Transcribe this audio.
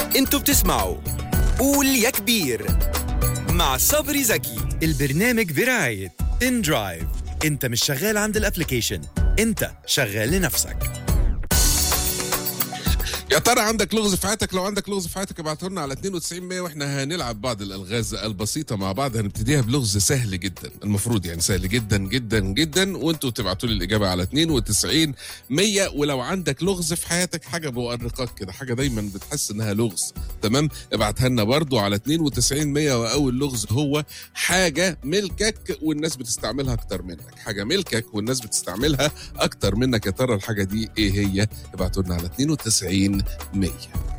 انتوا بتسمعوا قول يا كبير مع صبري زكي البرنامج برعاية ان درايف انت مش شغال عند الابليكيشن انت شغال لنفسك يا ترى عندك لغز في حياتك لو عندك لغز في حياتك ابعته لنا على 92 100 واحنا هنلعب بعض الالغاز البسيطه مع بعض هنبتديها بلغز سهل جدا المفروض يعني سهل جدا جدا جدا وانتوا تبعتوا لي الاجابه على 92 100 ولو عندك لغز في حياتك حاجه بؤرقك كده حاجه دايما بتحس انها لغز تمام ابعتها لنا برضو على 92 100 واول لغز هو حاجه ملكك والناس بتستعملها اكتر منك حاجه ملكك والناس بتستعملها اكتر منك يا ترى الحاجه دي ايه هي ابعتوا لنا على 92 100